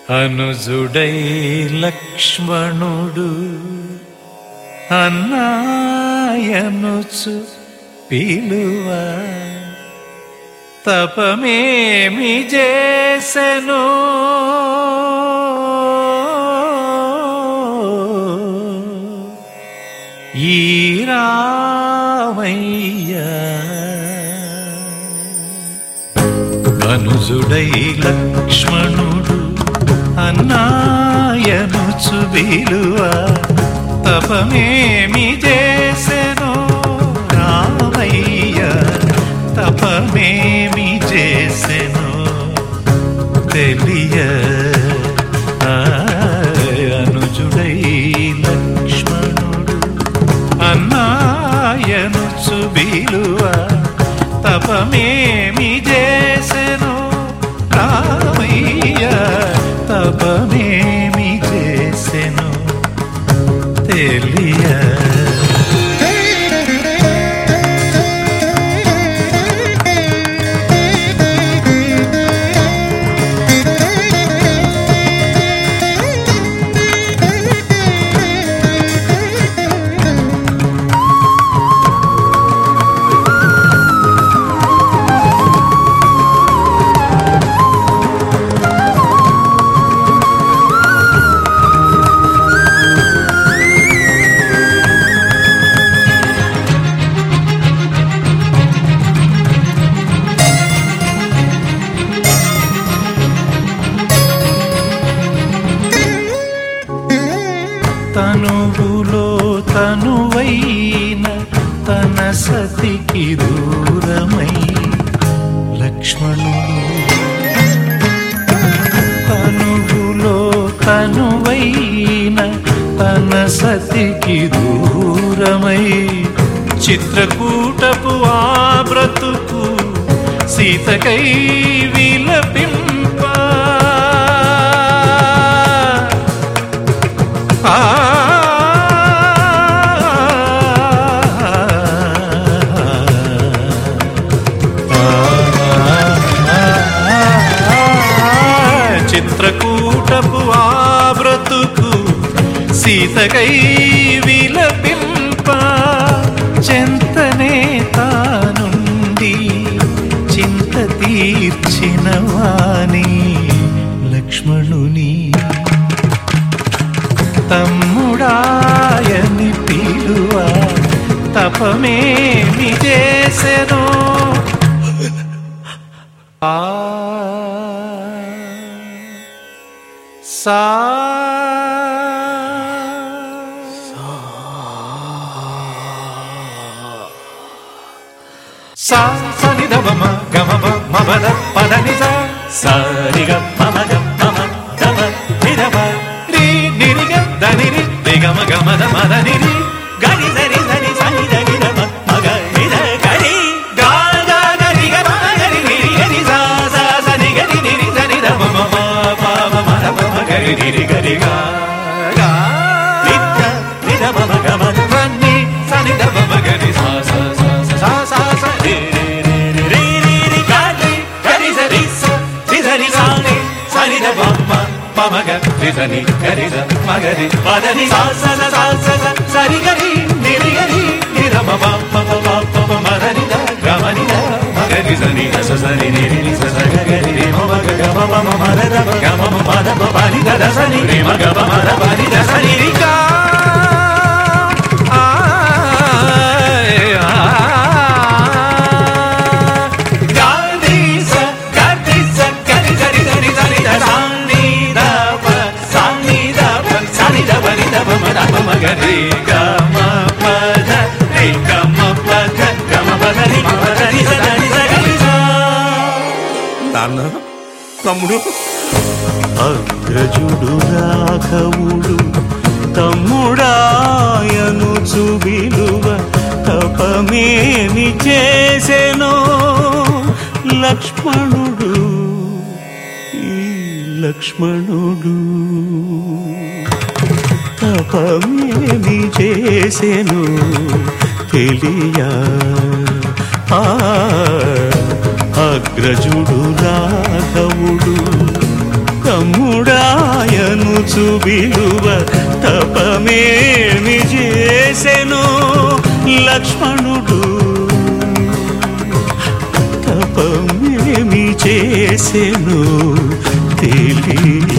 అనుజుడై లక్ష్మణుడు అన్నాయనుచు పిలువ తపమేమి చేసెను ఈ రామయ్య అనుజుడై లక్ష్మణుడు అన్నాయనుచు విలువ తపమేమి చేసెను రామయ్య తపమేమి చేసెను తెలియ ఆ, అనుజుడై లక్ష్మణుడు అన్నాయనుచు విలువ తపమేమి చేసెను రామయ్య తపమేమి చేసెను తెలియ తనువులో తనువైన తన సతికి దూరమై లక్ష్మణుడు తనువులో తనువైన తన సతికి దూరమై చిత్రకూటపు ఆ బ్రతుకు సీతకై విలపింప ఆ చిత్రకూటపు ఆ బ్రతుకు సీతకై విలపింప చెంతనే తానుండి చింత తీర్చిన వాణి లక్ష్మణుని తమ్ముడాయని పిలువ తపమేమి చేసెను ఆ సా సా సని దమ గమ మమద పదని సా సరిగ మమగ మమ దమ నిరమ రి నిరిగ దని రి గమ గమ ద మద నిరి గని సరి సరి సని దని దమ మగ నిద గరి గా గా గరి గ మమ గరి నిరి గరి సా సా సని గరి నిరి సని దమ మమ పా మమ ద మమ గరి నిరి గరి గా గా నిత్య నిద మమ గమ ని సని ద మమ గరి సా సా సా సా సా సా రి రి రి రి రి రి గరి గరి సరి సా రి సరి సా ని సని ద మమ మమ గ రి సని గరి ద మగరి పదని సా సా సా సా సా సా సరి గరి నిరి గరి నిర మమ మమ మమ మదని ద గమని ద మగరి సని ద స సని నిరి ని స స గ గరి రి మమ గ గ మమ మమ ద ద గ మమ మ ద మ పని ద ద సని రి మ గ మ మ ద పని ద సని రి గా నాన్న తమ్ముడు అగ్రజుడు రాఘవుడు తమ్ముడాయను చుబిలువ తపమేమి చేసెనో లక్ష్మణుడు ఈ లక్ష్మణుడు తపమేమి చేసెను తెలియ ఆ అగ్రజుడు రాఘవుడు తమ్ముడా వయసు విలువ తపమేమి చేసెను లక్ష్మణుడు తపమేమి చేసెను తెలియ